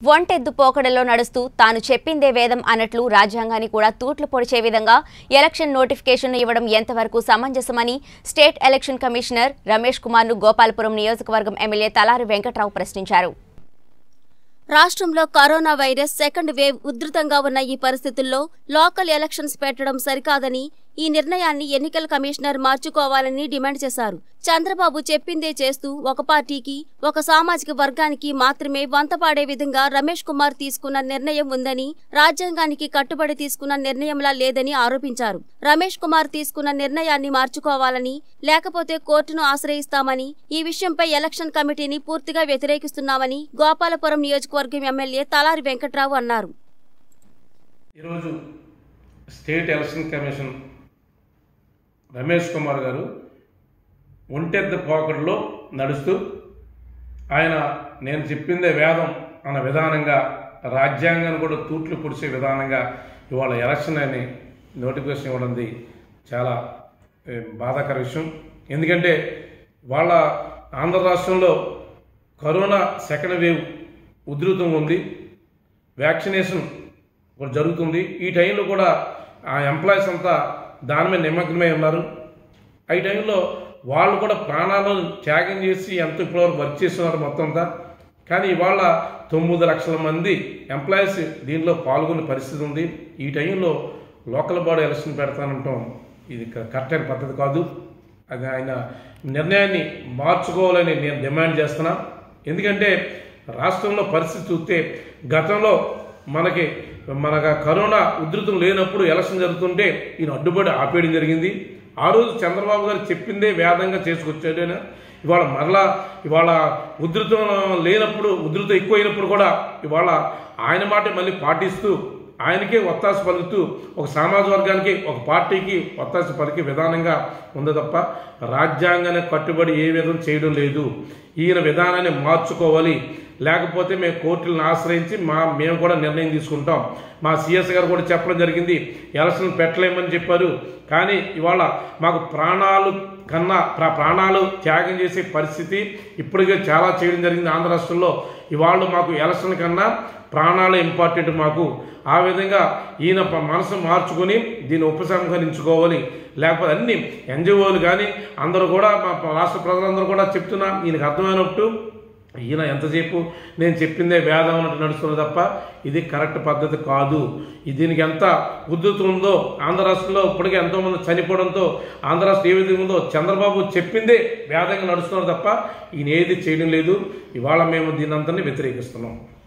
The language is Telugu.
ఒంటెద్దు పోకడలో నడుస్తూ తాను చెప్పిందే వేదం అన్నట్లు రాజ్యాంగాన్ని కూడా తూట్లు పొడిచే విధంగా ఎలక్షన్ నోటిఫికేషన్ ఇవ్వడం ఎంతవరకు సమంజసమని స్టేట్ ఎలక్షన్ కమిషనర్ రమేష్ కుమార్ను గోపాలపురం నియోజకవర్గం ఎమ్మెల్యే తలారి వెంకట్రావు ప్రశ్నించారు రాష్ట్రంలో కరోనా వైరస్ సెకండ్ వేవ్ ఉధృతంగా ఉన్న ఈ పరిస్థితుల్లో లోకల్ ఎలక్షన్స్ పెట్టడం సరికాదని ఈ నిర్ణయాన్ని ఎన్నికల కమిషనర్ మార్చుకోవాలని డిమాండ్ చేశారు చంద్రబాబు చెప్పిందే చేస్తూ ఒక పార్టీకి ఒక సామాజిక వర్గానికి మాత్రమే వంతపాడే విధంగా రమేష్ కుమార్ తీసుకున్న నిర్ణయం ఉందని రాజ్యాంగానికి కట్టుబడి తీసుకున్న నిర్ణయంలా లేదని ఆరోపించారు రమేష్ కుమార్ తీసుకున్న నిర్ణయాన్ని మార్చుకోవాలని లేకపోతే కోర్టును ఆశ్రయిస్తామని ఈ విషయంపై ఎలక్షన్ కమిటీని పూర్తిగా వ్యతిరేకిస్తున్నామని గోపాలపురం నియోజకవర్గం ఎమ్మెల్యే తలారి వెంకట్రావు అన్నారు ఈరోజు state election commission Ramesh Kumar గారు ఒంటెద్ద పోకడలో నడుస్తూ ఆయన నేను చెప్పిందే వేదం అన్న విధానంగా రాజ్యాంగాన్ని కూడా తూట్లు పొడిచే విధానంగా ఇవాళ ఎలక్షన్ అని నోటిఫికేషన్ ఇవ్వడంది చాలా ఏ, బాధాకర విషయం ఎందుకంటే వాళ్ళ ఆంధ్ర రాష్ట్రంలో కరోనా సెకండ్ వేవ్ ఉధృతం ఉంది వ్యాక్సినేషన్ కూడా జరుగుతుంది ఈ టైంలో కూడా ఆ ఎంప్లాయీస్ అంతా దాని మీద నిమగ్నమై ఉన్నారు ఈ టైంలో వాళ్ళు కూడా ప్రాణాలను త్యాగం చేసి ఎంత ఇప్పటివరకు వర్క్ చేస్తున్నారు మొత్తం అంతా కానీ ఇవాళ తొమ్మిది లక్షల మంది ఎంప్లాయీస్ దీనిలో పాల్గొనే పరిస్థితి ఉంది ఈ టైంలో లోకల్ బాడీ ఎలక్షన్ పెడతానంటాం ఇది క- కరెక్ట్ అయిన పద్ధతి కాదు అది ఆయన నిర్ణయాన్ని మార్చుకోవాలని నేను డిమాండ్ చేస్తున్నా ఎందుకంటే రాష్ట్రంలో పరిస్థితి చూస్తే గతంలో మనకి మన కరోనా ఉధృతం లేనప్పుడు ఎలక్షన్ జరుగుతుంటే ఈయన అడ్డుపడి ఆపేయడం జరిగింది ఆ రోజు చంద్రబాబు గారు చెప్పిందే వేదంగా చేసుకొచ్చాడు ఆయన. ఇవాళ మరలా ఇవాళ ఉధృతం లేనప్పుడు ఉధృతం ఎక్కువైనప్పుడు కూడా ఇవాళ ఆయన మాట మళ్ళీ పాటిస్తూ ఆయనకే ఒత్తాస పలుకుతూ ఒక సమాజ వర్గానికి ఒక పార్టీకి ఒత్తాస పలికే విధానంగా ఉంది తప్ప రాజ్యాంగానికి కట్టుబడి ఏ విధం చేయడం లేదు ఈయన విధానాన్ని మార్చుకోవాలి లేకపోతే మేము కోర్టులను ఆశ్రయించి మా మేము కూడా నిర్ణయం తీసుకుంటాం మా సిఎస్ గారు కూడా చెప్పడం జరిగింది ఎలక్షన్ పెట్టలేమని చెప్పారు కానీ ఇవాళ మాకు ప్రాణాలు కన్నా ప్రా- ప్రాణాలు త్యాగం చేసే పరిస్థితి ఇప్పటికే చాలా చేయడం జరిగింది ఆంధ్ర రాష్ట్రంలో ఇవాళ మాకు ఎలక్షన్ కన్నా ప్రాణాలు ఇంపార్టెంట్ మాకు ఆ విధంగా ఈయన ప- మనసు మార్చుకొని దీన్ని ఉపసంహరించుకోవాలి లేకపోతే అన్ని ఎన్జిఓలు కానీ అందరూ కూడా మా ప- రాష్ట్ర ప్రజలందరూ కూడా చెప్తున్నా ఈయనకు అర్థమైనట్టు ఈయన ఎంతసేపు నేను చెప్పిందే వేదం అన్నట్టు నడుస్తుంది తప్ప ఇది కరెక్ట్ పద్ధతి కాదు ఇది దీనికి ఎంత ఉద్ధృతి ఉందో ఆంధ్ర రాష్ట్రంలో ఇప్పటికే ఎంతోమంది చనిపోవడంతో ఆంధ్ర రాష్ట్రం ఏ విధంగా ఉందో చంద్రబాబు చెప్పిందే వేదంగా నడుస్తున్నారు తప్ప ఈయన ఏది చేయడం లేదు ఇవాళ మేము దీని అంతని వ్యతిరేకిస్తున్నాం